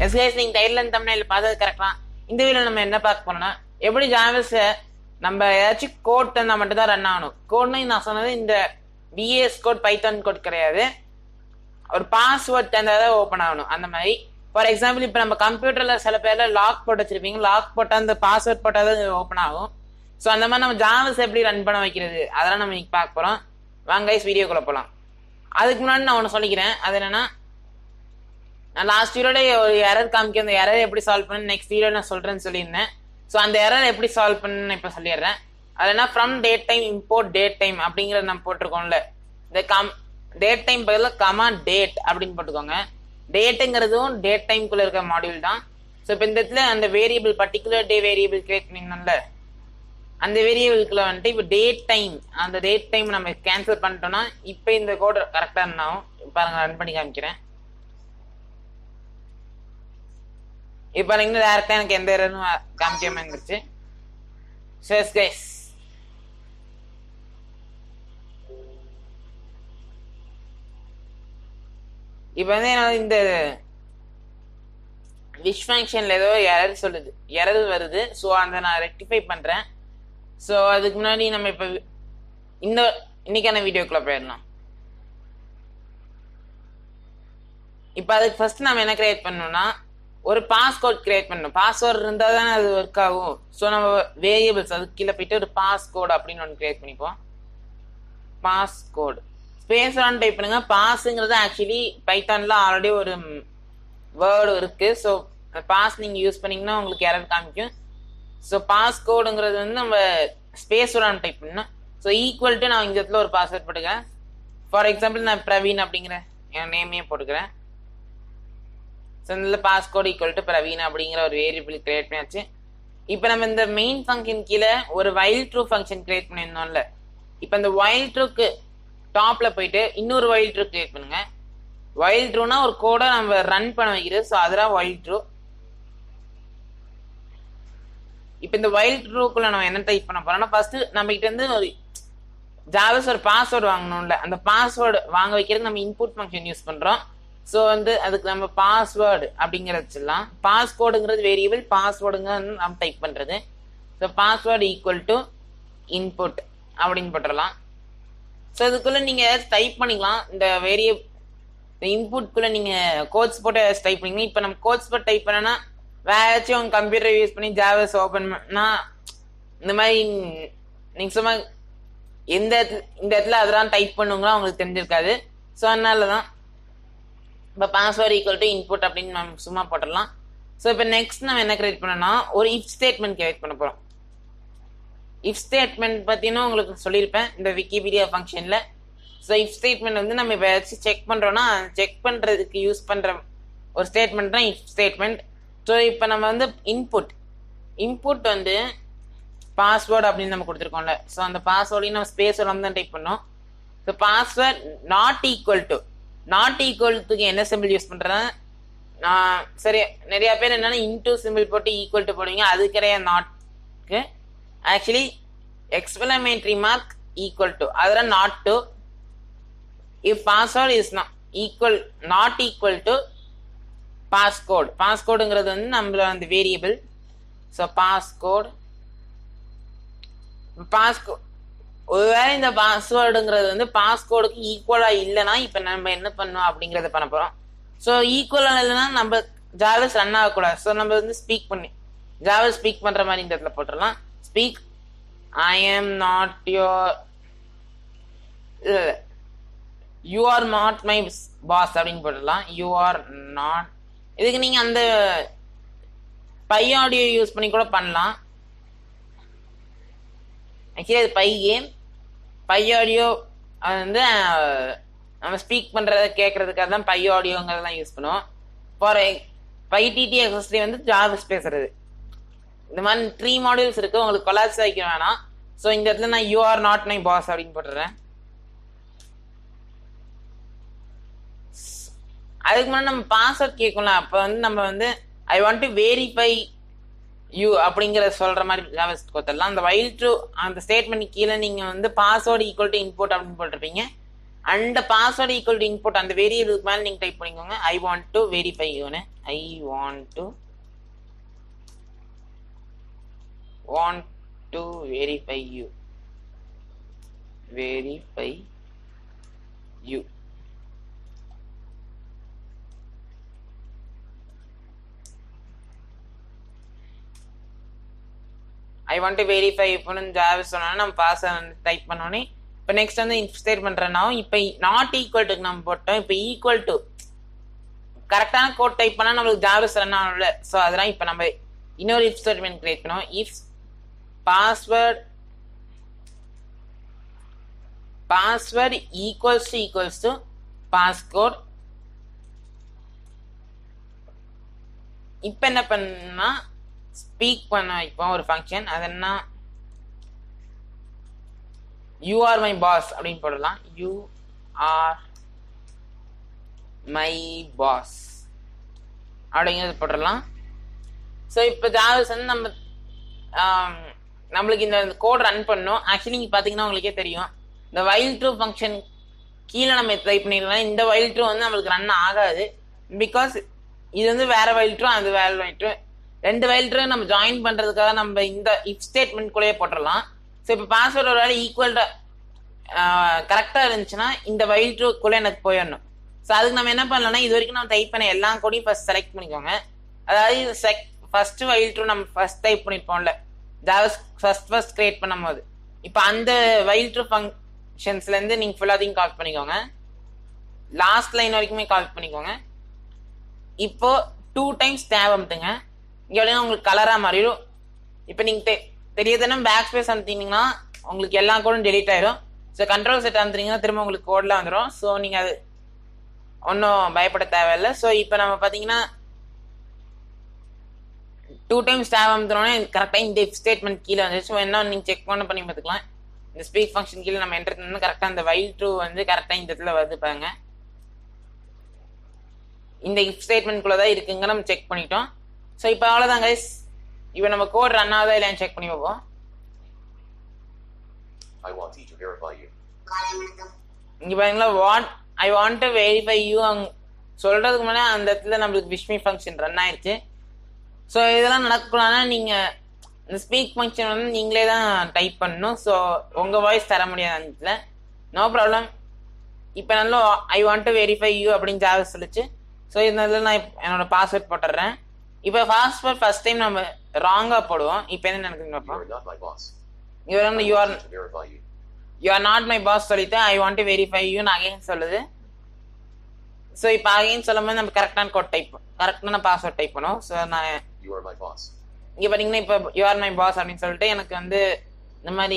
எஸ்கைஸ் நீங்க title and தமிழில் பார்த்தது கரெக்டா இந்த வீடியோ நம்ம என்ன பார்க்க போறோம்னா எப்படி ஜாவஸ் நம்ம ஏதாச்சும் கோட் தந்தா மட்டும் தான் ரன் ஆகணும் கோட்னு நான் சொன்னது இந்த பிஎஸ் கோட் பைத்தான் கோட் கிடையாது ஒரு பாஸ்வேர்ட் தந்தா தான் ஓப்பன் ஆகணும் அந்த மாதிரி ஃபார் எக்ஸாம்பிள் இப்போ நம்ம கம்ப்யூட்டர்ல சில பேர்ல லாக் போட்டு வச்சிருப்பீங்க லாக் போட்டால் அந்த பாஸ்வேர்ட் போட்டால் தான் ஓப்பன் ஆகும் ஸோ அந்த மாதிரி நம்ம ஜாவஸ் எப்படி ரன் பண்ண வைக்கிறது அதெல்லாம் நம்ம இன்னைக்கு பார்க்க போறோம் வாங்க கைஸ் வீடியோக்குள்ள போகலாம் அதுக்கு முன்னாடி நான் ஒன்று சொல்லிக்கிறேன் அது என்னன்னா நான் லாஸ்ட் வீடியோட ஒரு எரர் காமிக்க அந்த எரர் எப்படி சால்வ் பண்ணு நெக்ஸ்ட் வீடியோ நான் சொல்றேன்னு சொல்லியிருந்தேன் ஸோ அந்த எரர் எப்படி சால்வ் பண்ணு இப்போ சொல்லிடுறேன் அது என்ன from date time import date time அப்படிங்கறத நம்ம போட்டிருக்கோம்ல இந்த கம் டேட் டைம் பதிலாக கமா டேட் அப்படின்னு போட்டுக்கோங்க டேட்டுங்கிறதும் டேட் டைம்குள்ள இருக்க மாடியூல் தான் ஸோ இப்போ இந்த இடத்துல அந்த variable particular day variable create பண்ணிருந்தோம்ல அந்த வேரியபிள்குள்ள வந்துட்டு இப்போ டேட் டைம் அந்த டேட் டைம் நம்ம கேன்சல் பண்ணிட்டோம்னா இப்போ இந்த கோட் கரெக்டாக இருந்தாலும் பாருங்க ரன் பண்ணி காமிக்கிறேன் இப்போ பாருங்க டேரக்டா எனக்கு எந்த எரரும் காமிக்காம இருந்துச்சு சேஸ் கைஸ் இப்போ வந்து என்னால இந்த விஷ் ஃபங்க்ஷன்ல ஏதோ எரர் சொல்லுது எரர் வருது ஸோ அதை நான் ரெக்டிஃபை பண்றேன் ஸோ அதுக்கு முன்னாடி நம்ம இப்போ இந்த இன்னைக்கான வீடியோக்குள்ள போயிடலாம் இப்போ அதுக்கு ஃபர்ஸ்ட் நம்ம என்ன கிரியேட் பண்ணணும்னா ஒரு பாஸ்கோட் கிரியேட் பண்ணணும் பாஸ்வேர்ட் இருந்தால் தானே அது ஒர்க் ஆகும் ஸோ நம்ம வேரியபிள்ஸ் அது கீழே போயிட்டு ஒரு பாஸ்கோட் அப்படின்னு ஒன்று கிரியேட் பண்ணிப்போம் பாஸ்கோட் ஸ்பேஸ் ஆன் டைப் பண்ணுங்க பாஸுங்கிறது ஆக்சுவலி பைத்தான்ல ஆல்ரெடி ஒரு வேர்டு இருக்கு ஸோ பாஸ் நீங்க யூஸ் பண்ணீங்கன்னா உங்களுக்கு எரர் காமிக்கும் ஸோ பாஸ் கோடுங்கிறது வந்து நம்ம ஸ்பேஸ் ஆன் டைப் பண்ணணும் ஸோ ஈக்குவல் டு நான் இந்த இடத்துல ஒரு பாஸ்வேர்ட் போட்டுக்கிறேன் ஃபார் எக்ஸாம்பிள் நான் பிரவீன் அப்படிங்கிற என் நேமையே போட்டுக்கிறேன் ஸோ இதில் பாஸ்கோட் ஈக்குவல் டு பிரவீன் அப்படிங்கிற ஒரு வேரியபிள் கிரியேட் பண்ணியாச்சு இப்போ நம்ம இந்த மெயின் ஃபங்க்ஷன் கீழே ஒரு வைல்ட் ட்ரூ ஃபங்க்ஷன் கிரியேட் பண்ணியிருந்தோம்ல இப்போ இந்த வைல்ட் ட்ரூக்கு டாப்ல போயிட்டு இன்னொரு வைல்ட் ட்ரூ கிரியேட் பண்ணுங்க வைல்ட் ட்ரூனா ஒரு கோடை நம்ம ரன் பண்ண வைக்கிறது ஸோ அதெல்லாம் வைல்ட் ட்ரூ இப்போ இந்த வைல்ட் ட்ரூக்குள்ள நம்ம என்ன டைப் பண்ண போறோம்னா ஃபர்ஸ்ட் நம்ம கிட்ட இருந்து ஒரு ஜாவஸ் ஒரு பாஸ்வேர்டு வாங்கணும்ல அந்த பாஸ்வேர்டு வாங்க வைக்கிறதுக்கு நம்ம இன்புட் ஃபங்க்ஷன் யூஸ் பண்றோம் ஸோ வந்து அதுக்கு நம்ம பாஸ்வேர்டு அப்படிங்கிறது வச்சிடலாம் பாஸ்கோடுங்கிறது வேரியபிள் பாஸ்வேர்டுங்க நம்ம டைப் பண்றது so password equal to input அப்படின்னு போட்டுடலாம் ஸோ இதுக்குள்ள நீங்க ஏதாச்சும் டைப் பண்ணிக்கலாம் இந்த வேரிய இந்த இன்புட்குள்ள நீங்க கோட்ஸ் போட்டு ஏதாச்சும் டைப் பண்ணிக்கலாம் இப்போ நம்ம கோட்ஸ் போட்டு டைப் பண்ணனா வேற ஏதாச்சும் உங்க கம்ப்யூட்டர் யூஸ் பண்ணி ஜாவஸ் ஓப்பன் பண்ணா இந்த மாதிரி நீங்க சும்மா எந்த இடத்துல இந்த இடத்துல அதெல்லாம் டைப் பண்ணுங்களோ அவங்களுக்கு தெரிஞ்சிருக்காது ஸோ அதனால தான் இப்போ பாஸ்வேர்டு ஈக்குவல் டு இன்புட் அப்படின்னு நம்ம சும்மா போட்டுடலாம் ஸோ இப்போ நெக்ஸ்ட் நம்ம என்ன கிரியேட் பண்ணோம்னா ஒரு இஃப் ஸ்டேட்மெண்ட் கிரியேட் பண்ண போகிறோம் இஃப் ஸ்டேட்மெண்ட் பார்த்தீங்கன்னா உங்களுக்கு சொல்லியிருப்பேன் இந்த விக்கிபீடியா ஃபங்க்ஷனில் ஸோ இஃப் ஸ்டேட்மெண்ட் வந்து நம்ம இப்போ ஏதாச்சும் செக் பண்ணுறோன்னா செக் பண்ணுறதுக்கு யூஸ் பண்ணுற ஒரு ஸ்டேட்மெண்ட் தான் இஃப் ஸ்டேட்மெண்ட் ஸோ இப்போ நம்ம வந்து இன்புட் இன்புட் வந்து பாஸ்வேர்டு அப்படின்னு நம்ம கொடுத்துருக்கோம்ல ஸோ அந்த பாஸ்வேர்டையும் நம்ம ஸ்பேஸ் வந்து தான் டைப் பண்ணோம் so password not equal to not ஈக்குவல்த்துக்கு என்ன சிம்பிள் யூஸ் பண்ணுறேன் நான் சரி நிறைய பேர் என்னன்னா இன்டூ சிம்பிள் போட்டு ஈக்குவல் டு போடுவீங்க அது கிடையாது நாட்க்கு actually exclamatory mark equal to அதெல்லாம் not to if password is equal not equal to passcode பாஸ்கோடுங்கிறது வந்து நம்மள அந்த வேரியபிள் ஸோ பாஸ்கோட் பாஸ்கோ ஒருவேளை இந்த பாஸ்வேர்டுங்கிறது வந்து பாஸ்கோடுக்கு ஈக்குவலா இல்லைன்னா இப்போ நம்ம என்ன பண்ணோம் அப்படிங்கறத பண்ண போறோம் ஸோ ஈக்குவலா இல்லைன்னா நம்ம ஜாவல்ஸ் ரன் ஆகக்கூடாது ஸோ நம்ம வந்து ஸ்பீக் பண்ணி ஜாவல் ஸ்பீக் பண்ற மாதிரி இந்த இடத்துல போட்டுடலாம் speak I am not your you are not my boss அப்படின்னு போட்டுடலாம் யூ ஆர் நாட் இதுக்கு நீங்க அந்த பை ஆடியோ யூஸ் பண்ணி கூட பண்ணலாம் ஆக்சுவலி அது பை கேம் பை ஆடியோ அது வந்து நம்ம ஸ்பீக் பண்றத கேட்கறதுக்காக தான் பை ஆடியோங்கிறதெல்லாம் யூஸ் பண்ணுவோம் ஃபார் பை டிடி எக்ஸஸ்டி வந்து ஜாவஸ் பேசுறது இந்த மாதிரி த்ரீ மாடியூல்ஸ் இருக்கு உங்களுக்கு கொலாப்ஸ் வைக்க வேணாம் ஸோ இந்த இடத்துல நான் you are not my boss அப்படின்னு போட்டுறேன் அதுக்கு முன்னாடி நம்ம பாஸ்வேர்ட் கேட்கலாம் அப்போ வந்து நம்ம வந்து I want to verify you அப்படிங்கிற சொல்ற மாதிரி ஜாவஸ்ட் கொடுத்துடலாம் அந்த வைல் ட்ரூ அந்த ஸ்டேட்மெண்ட் கீழே நீங்க வந்து பாஸ்வேர்டு ஈக்குவல் டு இன்புட் அப்படின்னு போட்டிருப்பீங்க அந்த பாஸ்வேர்டு ஈக்குவல் டு இன்புட் அந்த வேரியபிளுக்கு மேலே நீங்கள் டைப் பண்ணிக்கோங்க ஐ வாண்ட் டு வெரிஃபை யூன்னு I want to want to verify you verify you I want to verify இப்போன்னு ஜாவ் சொன்னோன்னா நம்ம பாஸ் வந்து டைப் பண்ணோன்னே இப்போ நெக்ஸ்ட் வந்து இன்ஃப் ஸ்டேட்மெண்ட் ரன் ஆகும் இப்போ நாட் ஈக்குவல் டு நம்ம போட்டோம் இப்போ ஈக்குவல் டு கரெக்டான கோட் டைப் பண்ணால் நம்மளுக்கு ஜாவஸ் ரன் ஆகல ஸோ அதெல்லாம் இப்போ நம்ம இன்னொரு இஃப் ஸ்டேட்மெண்ட் கிரியேட் பண்ணுவோம் if password password equals to equals to passcode இப்போ என்ன பண்ணா ஸ்பீக் பண்ண வைப்போம் ஒரு ஃபங்க்ஷன் அது என்ன யூ ஆர் மை பாஸ் அப்படின்னு போடலாம் யூ ஆர் மை பாஸ் அப்படிங்கிறது போட்டுடலாம் ஸோ இப்போ ஜாவஸ் வந்து நம்ம ஆம், நம்மளுக்கு இந்த கோட் ரன் பண்ணோம் ஆக்சுவலி நீங்கள் பார்த்தீங்கன்னா உங்களுக்கே தெரியும் இந்த வைல் ட்ரூ ஃபங்க்ஷன் கீழே நம்ம டைப் பண்ணிருக்கலாம் இந்த வைல் ட்ரூ வந்து நம்மளுக்கு ரன் ஆகாது பிகாஸ் இது வந்து வேற வைல் ட்ரூ அது வேற வைல் ட்ரூ ரெண்டு வைல் ட்ரூ நம்ம ஜாயின் பண்ணுறதுக்காக நம்ம இந்த இஃப் ஸ்டேட்மெண்ட் கூடயே போட்டுடலாம் ஸோ இப்போ பாஸ்வேர்டு ஒரு வேலை ஈக்குவல் கரெக்டாக இருந்துச்சுன்னா இந்த வைல் ட்ரூக்குள்ளே எனக்கு போயிடணும் ஸோ அதுக்கு நம்ம என்ன பண்ணலாம்னா இது வரைக்கும் நம்ம டைப் பண்ண எல்லா கோடையும் ஃபர்ஸ்ட் செலக்ட் பண்ணிக்கோங்க அதாவது செக் ஃபர்ஸ்ட் வைல் ட்ரூ நம்ம ஃபர்ஸ்ட் டைப் பண்ணிருப்போம்ல ஜாவஸ் ஃபர்ஸ்ட் ஃபர்ஸ்ட் கிரியேட் பண்ணும்போது இப்போ அந்த வைல் ட்ரூ ஃபங்க்ஷன்ஸ்லேருந்து நீங்கள் ஃபுல்லாத்தையும் கால் பண்ணிக்கோங்க லாஸ்ட் லைன் வரைக்குமே கால் பண்ணிக்கோங்க இப்போ டூ டைம்ஸ் டேப் அமுத்துங்க இங்கே வந்து உங்களுக்கு கலராக மாறிடும் இப்போ நீங்கள் தெ தெரியாதுன்னா பேக் ஸ்பேஸ் அமுத்திங்கன்னா உங்களுக்கு எல்லா கோடும் டெலீட் ஆயிடும் ஸோ கண்ட்ரோல் செட் அமுத்துனீங்கன்னா திரும்ப உங்களுக்கு கோட்லாம் வந்துடும் ஸோ நீங்கள் அது ஒன்றும் பயப்பட தேவையில்லை ஸோ இப்போ நம்ம பார்த்தீங்கன்னா டூ டைம்ஸ் டேப் அமுத்தினோடனே கரெக்டாக இந்த இஃப் ஸ்டேட்மெண்ட் கீழே வந்துச்சு ஸோ என்ன நீங்கள் செக் பண்ண பண்ணி பார்த்துக்கலாம் இந்த ஸ்பீக் ஃபங்க்ஷன் கீழே நம்ம என்டர் பண்ணணும் கரெக்டாக இந்த வைல் ட்ரூ வந்து கரெக்டாக இந்த இடத்துல வருது பாருங்க இந்த இஃப் ஸ்டேட்மெண்ட்குள்ளே தான் இருக்குங்க நம்ம செக் பண்ணிட்டோம் ஸோ இப்போ அவ்வளோதான் கைஸ் இப்போ நம்ம கோட் ரன் ஆகுதா இல்லையான்னு செக் பண்ணி பார்ப்போம் I want to verify you. இங்கே பாருங்களா what I want to verify you அங் சொல்கிறதுக்கு முன்னாடி அந்த இடத்துல நம்மளுக்கு விஷ்மி ஃபங்க்ஷன் ரன் ஆயிடுச்சு ஸோ இதெல்லாம் நடக்கணும்னா நீங்கள் இந்த ஸ்பீக் ஃபங்க்ஷன் வந்து நீங்களே தான் டைப் பண்ணணும் ஸோ உங்கள் வாய்ஸ் தர முடியாது அந்த இடத்துல நோ ப்ராப்ளம் இப்போ நல்லா I want to verify you அப்படின்னு ஜாவ சொல்லிச்சு ஸோ இதனால நான் இப்ப என்னோட பாஸ்வேர்ட் போட்டுடுறேன் இப்போ பாஸ்வேர்ட் ஃபர்ஸ்ட் டைம் நம்ம ராங்காக போடுவோம் இப்போ என்ன நடக்குதுன்னு You பார்ப்போம் are not my boss. இவர் வந்து you I are want to verify you. You are not my boss சொல்லிட்டு ஐ வாண்ட் டு வெரிஃபை யூன்னு அகைன் சொல்லுது ஸோ இப்போ அகைன் சொல்லும்போது நம்ம கரெக்டான கோட் டைப் கரெக்டான பாஸ்வேர்ட் டைப் பண்ணுவோம் ஸோ நான் You are my boss. இங்கே பார்த்தீங்கன்னா இப்போ யூ ஆர் மை பாஸ் அப்படின்னு சொல்லிட்டு எனக்கு வந்து இந்த மாதிரி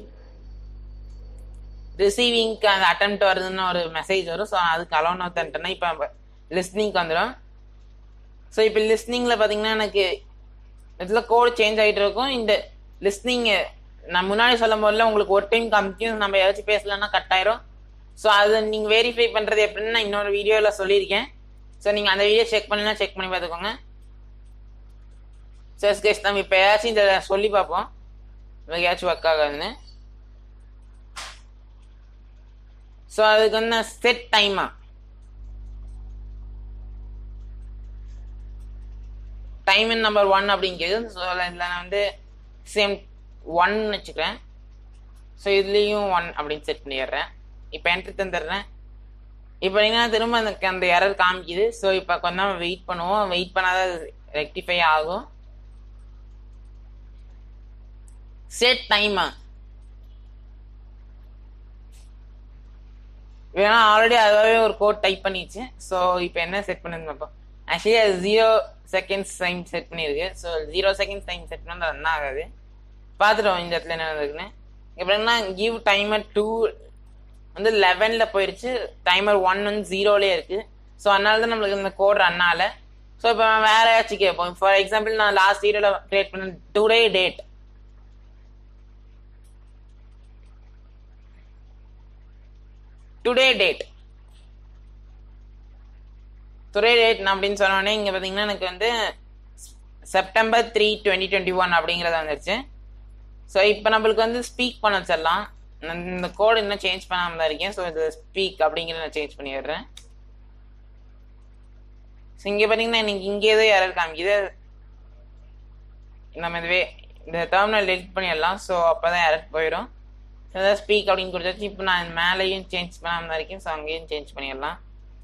ரிசீவிங்க்கு அந்த அட்டெம்ப்ட் வருதுன்னு ஒரு மெசேஜ் வரும் ஸோ அதுக்கு அலோன் வந்துட்டேன்னா இப்போ லிஸ்னிங்க்கு வந்துடும் ஸோ இப்போ லிஸ்னிங்கில் பார்த்தீங்கன்னா எனக்கு இதில் கோட் சேஞ்ச் ஆகிட்டு இருக்கும் இந்த லிஸ்னிங் நான் முன்னாடி சொல்லும் போதுல உங்களுக்கு ஒரு டைம் கம்ப்யூஸ் நம்ம ஏதாச்சும் பேசலன்னா கட் ஆயிரும் ஸோ அது நீங்கள் வெரிஃபை பண்ணுறது எப்படின்னு நான் இன்னொரு வீடியோவில் சொல்லியிருக்கேன் ஸோ நீங்கள் அந்த வீடியோ செக் பண்ணினா செக் பண்ணி பார்த்துக்கோங்க சரி கேஸ் நம்ம இப்போ ஏதாச்சும் இந்த சொல்லி பார்ப்போம் ஏதாச்சும் ஒர்க் ஆகாதுன்னு ஸோ அதுக்கு வந்து செட் டைமா டைம் இன் நம்பர் ஒன் அப்படிங்கிறது ஸோ இதில் நான் வந்து சேம் ஒன் வச்சுக்கிறேன் ஸோ இதுலேயும் ஒன் அப்படின்னு செட் பண்ணிடுறேன் இப்போ என்ட்ரி தந்துடுறேன் இப்போ பார்த்தீங்கன்னா திரும்ப எனக்கு அந்த எரர் காமிக்குது ஸோ இப்போ கொஞ்ச நேரம் வெயிட் பண்ணுவோம் வெயிட் பண்ணாதான் ரெக்டிஃபை ஆகும் செட் டைமா வேணா ஆல்ரெடி அதுவாகவே ஒரு கோட் டைப் பண்ணிச்சு ஸோ இப்போ என்ன செட் பண்ணுது பார்ப்போம் ஆக்சுவலி அது ஜீரோ செகண்ட்ஸ் டைம் செட் பண்ணியிருக்கு so zero seconds time set பண்ணால் ரன் ஆகாது பார்த்துட்டோம் இந்த இடத்துல என்ன நடக்குதுன்னு இப்போ என்ன கிவ் டைமர் டூ வந்து லெவனில் போயிடுச்சு டைமர் ஒன் வந்து ஜீரோலேயே இருக்குது ஸோ அதனால தான் நம்மளுக்கு இந்த கோட் ரன் ஆகல ஸோ இப்போ வேற ஏதாச்சும் கேட்போம் ஃபார் எக்ஸாம்பிள் நான் லாஸ்ட் வீடியோவில் கிரியேட் பண்ண today date today date today date அப்படின்னு சொன்னோடனே இங்கே பார்த்தீங்கன்னா எனக்கு வந்து September three twenty twenty one அப்படிங்கிறத வந்துருச்சு ஸோ இப்போ நம்மளுக்கு வந்து ஸ்பீக் பண்ண வச்சிடலாம் நான் இந்த கோடு இன்னும் சேஞ்ச் பண்ணாம தான் இருக்கேன் ஸோ இது ஸ்பீக் அப்படிங்கிறத நான் சேஞ்ச் பண்ணிடுறேன் ஸோ இங்கே பார்த்தீங்கன்னா எனக்கு இங்கே ஏதோ யாரும் காமிக்குது நம்ம இதுவே இந்த டெர்மினல் டெலிட் பண்ணிடலாம் ஸோ அப்போ தான் யாரும் போயிடும் ஏதாவது ஸ்பீக் அப்படின்னு கொடுத்தாச்சு இப்போ நான் மேலேயும் சேஞ்ச் பண்ணாம தான் இருக்கேன் ஸோ அங்கேயும் சேஞ்ச் பண்ணிடலாம்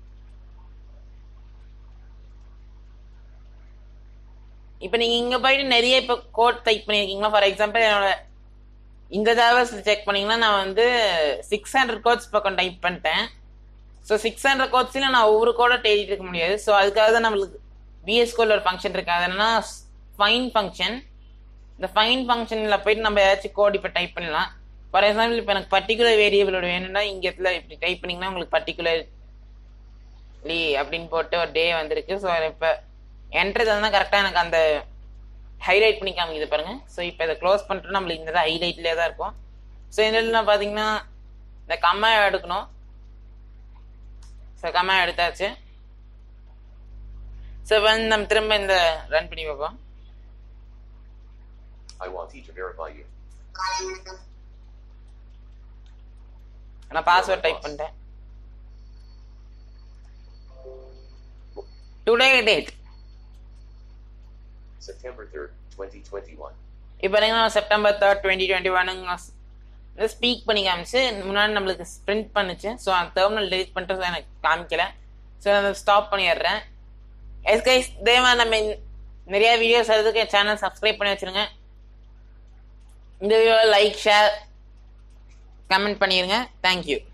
இப்போ நீங்கள் இங்கே போயிட்டு நிறைய இப்போ கோட் டைப் பண்ணியிருக்கீங்களா ஃபார் எக்ஸாம்பிள் என்னோட இந்த ஜாவஸ் செக் பண்ணீங்கன்னா நான் வந்து சிக்ஸ் ஹண்ட்ரட் கோட்ஸ் பக்கம் டைப் பண்ணிட்டேன் ஸோ சிக்ஸ் ஹண்ட்ரட் கோட்ஸில் நான் ஒவ்வொரு கோடை தேடிட்டு இருக்க முடியாது ஸோ அதுக்காக தான் நம்மளுக்கு பிஎஸ் கோடில் ஒரு ஃபங்க்ஷன் இருக்கு அது என்னன்னா ஃபைன் ஃபங்க்ஷன் இந்த ஃபைன் ஃபங்க்ஷனில் போயிட்டு நம்ம ஏதாச்சும் கோட் இப்போ டைப் பண்ணலாம் ஃபார் எக்ஸாம்பிள் இப்போ எனக்கு பர்டிகுலர் வேரியபிளோட வேணும்னா இங்க இடத்துல இப்படி டைப் பண்ணிங்கன்னா உங்களுக்கு பர்டிகுலர் லீ அப்படின்னு போட்டு ஒரு டே வந்திருக்கு ஸோ இப்போ என்ட்ரது வந்து கரெக்டாக எனக்கு அந்த ஹைலைட் பண்ணி காமிக்குது பாருங்க ஸோ இப்போ இதை க்ளோஸ் பண்ணிட்டு நம்மளுக்கு இந்த ஹைலைட்லேயே தான் இருக்கும் ஸோ இந்த இடத்துல பார்த்தீங்கன்னா இந்த கம்மா எடுக்கணும் ஸோ கம்மா எடுத்தாச்சு ஸோ வந்து நம்ம திரும்ப இந்த ரன் பண்ணி பார்ப்போம் I want you to verify you. நான் பாஸ்வேர்ட் டைப் பண்ணிட்டேன் டுடே டேட் September 3rd, 2021. இப்போ பார்த்தீங்கன்னா செப்டம்பர் தேர்ட் டுவெண்ட்டி டுவெண்ட்டி ஒனுங்க ஸ்பீக் பண்ணி காமிச்சு முன்னாடி நம்மளுக்கு ஸ்ப்ரிண்ட் பண்ணுச்சு ஸோ அந்த டெர்மினல் டெலிட் பண்ணிட்டு so எனக்கு காமிக்கல ஸோ நான் ஸ்டாப் பண்ணிடுறேன் எஸ் கைஸ் இதே மாதிரி நம்ம இந்த- நிறைய வீடியோஸ் அதுக்கு என் சேனல் சப்ஸ்கிரைப் பண்ணி வச்சிருங்க இந்த வீடியோ லைக் ஷேர் கமெண்ட் பண்ணிடுங்க தேங்க்யூ